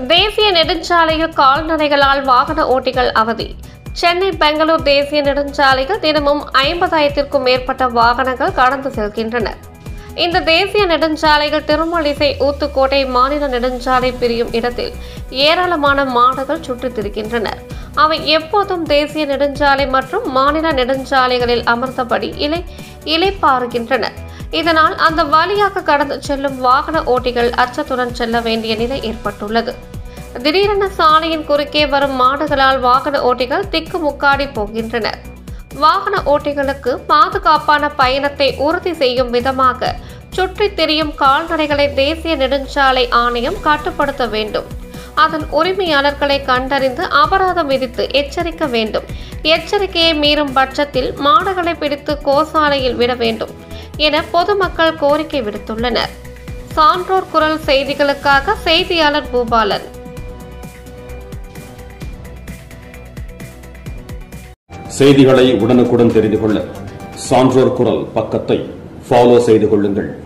தேசிய நெடுஞ்சாலையில் கால்நடைகளால் வாகன ஓட்டிகள் அவதி சென்னை பெங்களூர் தேசிய நெடுஞ்சாலையில் தினமும் ஐம்பதாயிரத்திற்கும் மேற்பட்ட வாகனங்கள் கடந்து செல்கின்றன இந்த தேசிய நெடுஞ்சாலையில் திருமலிசை ஊத்துக்கோட்டை மாநில நெடுஞ்சாலை பிரியும் இடத்தில் ஏராளமான மாடுகள் சுற்றித் திரிகின்றனர் அவை எப்போதும் தேசிய நெடுஞ்சாலை மற்றும் மாநில நெடுஞ்சாலைகளில் அமர்ந்தபடி இலை இலைப்பாறுகின்றன இதனால் அந்த வழியாக கடந்து செல்லும் வாகன ஓட்டிகள் அச்சத்துடன் செல்ல வேண்டிய நிலை ஏற்பட்டுள்ளது திடீரென சாலையின் குறுக்கே வரும் மாடுகளால் வாகன ஓட்டிகள் திக்குமுக்காடி போகின்றனர் வாகன ஓட்டிகளுக்கு பாதுகாப்பான பயணத்தை உறுதி செய்யும் விதமாக சுற்றித் திரியும் கால்நடைகளை தேசிய நெடுஞ்சாலை ஆணையம் கட்டுப்படுத்த வேண்டும் அதன் உரிமையாளர்களை கண்டறிந்து அபராதம் விதித்து எச்சரிக்க வேண்டும் எச்சரிக்கையை மீறும் பட்சத்தில் மாடுகளை பிடித்து கோசாலையில் விட வேண்டும் என பொதுமக்கள் கோரிக்கை விடுத்துள்ளனர் சான்றோர் குரல் செய்திகளுக்காக செய்தியாளர் பூபாலன் செய்திகளை உடனுக்குடன் தெரிந்து கொள்ள சான்றோர் குரல் பக்கத்தை ஃபாலோ செய்து கொள்ளுங்கள்